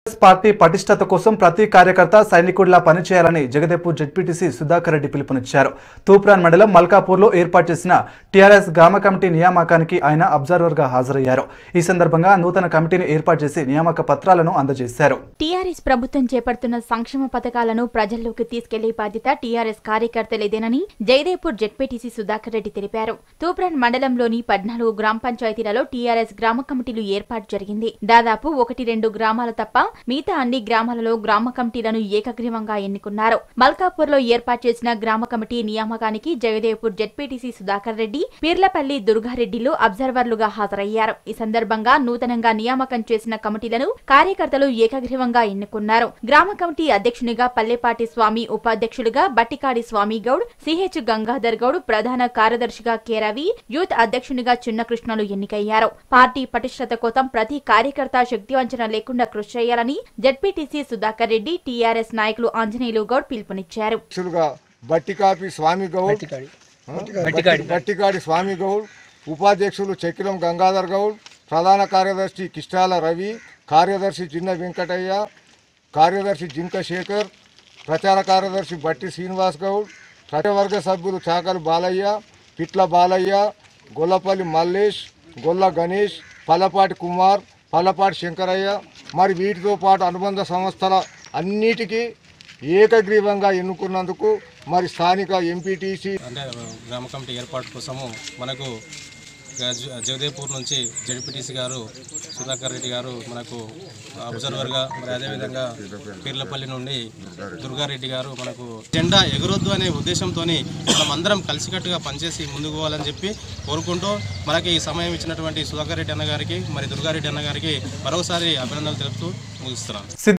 party పటిష్టత కోసం ప్రతి కార్యకర్త సైనికుడిలా పనిచేయాలని జగదేపూర్ జడ్పీటీసీ సుధాకర్ రెడ్డి పిలుపునిచ్చారు తూప్రాన్ మండలం మల్కాపూర్లో ఏర్పాటు చేసిన టీఆర్ఎస్ గ్రామ కమిటీ నియామకానికి ఆయన అబ్జర్వర్ గా హాజరయ్యారు ఈ సందర్భంగా నూతన కమిటీని ఏర్పాటు చేసి నియామక పత్రాలను అందజేశారు టీఆర్ఎస్ ప్రభుత్వం చేపడుతున్న సంక్షేమ పథకాలను ప్రజల్లోకి తీసుకెళ్లే బాధ్యత టీఆర్ఎస్ కార్యకర్తలేదేనని జయదేపూర్ జెడ్పీటీసీ సుధాకర్ రెడ్డి తెలిపారు తూప్రాన్ మండలంలోని పద్నాలుగు గ్రామ పంచాయతీలలో టీఆర్ఎస్ గ్రామ కమిటీలు ఏర్పాటు జరిగింది దాదాపు ఒకటి రెండు గ్రామాలు తప్ప మిగతా అన్ని గ్రామాలలో గ్రామ కమిటీలను ఏకగ్రీవంగా ఎన్నుకున్నారు మల్కాపూర్లో ఏర్పాటు చేసిన గ్రామ కమిటీ నియామకానికి జయదేపూర్ జెడ్పీటీసీ సుధాకర్ రెడ్డి పీర్లపల్లి దుర్గారెడ్డిలు అబ్జర్వర్లుగా హాజరయ్యారు ఈ సందర్భంగా నూతనంగా నియామకం చేసిన కమిటీలను కార్యకర్తలు ఏకగ్రీవంగా ఎన్నుకున్నారు గ్రామ కమిటీ అధ్యక్షునిగా పల్లెపాటి స్వామి ఉపాధ్యక్షులుగా బట్టికాడి స్వామి గౌడ్ సిహెచ్ గంగాధర్ గౌడ్ ప్రధాన కార్యదర్శిగా కె రవి యూత్ అధ్యక్షునిగా చిన్న కృష్ణలు ఎన్నికయ్యారు పార్టీ పటిష్టత కోసం ప్రతి కార్యకర్త శక్తివంచన లేకుండా కృషి చేయాలని జడ్పీటీసీ సుధాకర్ రెడ్డి టీఆర్ఎస్ నాయకులు ఆంజనేయులు గౌడ్ పిలుపునిచ్చారు అధ్యక్షులుగా బట్టికాపి స్వామి గౌడ్ ఆ, బట్టి- బట్టికాడి స్వామి గౌడ్ ఉపాధ్యక్షులు చక్రం గంగాధర్ గౌడ్ ప్రధాన కార్యదర్శి కిష్టాల రవి కార్యదర్శి చిన్న వెంకటయ్య కార్యదర్శి జింక శేఖర్ ప్రచార కార్యదర్శి బట్టి శ్రీనివాస్ గౌడ్ సత్యవర్గ సభ్యులు చాకలి బాలయ్య పిట్ల బాలయ్య గొల్లపల్లి మల్లేష్ గొల్ల గణేష్ పల్లపాటి కుమార్ పల్లపాటి శంకరయ్య మరి వీటితో పాటు అనుబంధ సంస్థల అన్నిటికీ ఏకగ్రీవంగా ఎన్నుకున్నందుకు మరి స్థానిక ఎంపీటీసీ అంటే గ్రామ కమిటీ ఏర్పాటు కోసము మనకు జ- జగదేపూర్ నుంచి జడ్పీటీసీ గారు సుధాకర్ రెడ్డి గారు మనకు అబ్జర్వర్గా మరి అదేవిధంగా పీర్లపల్లి నుండి దుర్గారెడ్డి గారు మనకు జెండా ఎగరొద్దు అనే ఉద్దేశంతో మనం అందరం కలిసికట్టుగా పనిచేసి ముందుకు పోవాలని చెప్పి కోరుకుంటూ మనకి ఈ సమయం ఇచ్చినటువంటి సుధాకర్ రెడ్డి అన్న గారికి మరి దుర్గారెడ్డి అన్న గారికి మరోసారి అభినందనలు తెలుపుతూ ముగిస్తున్నాను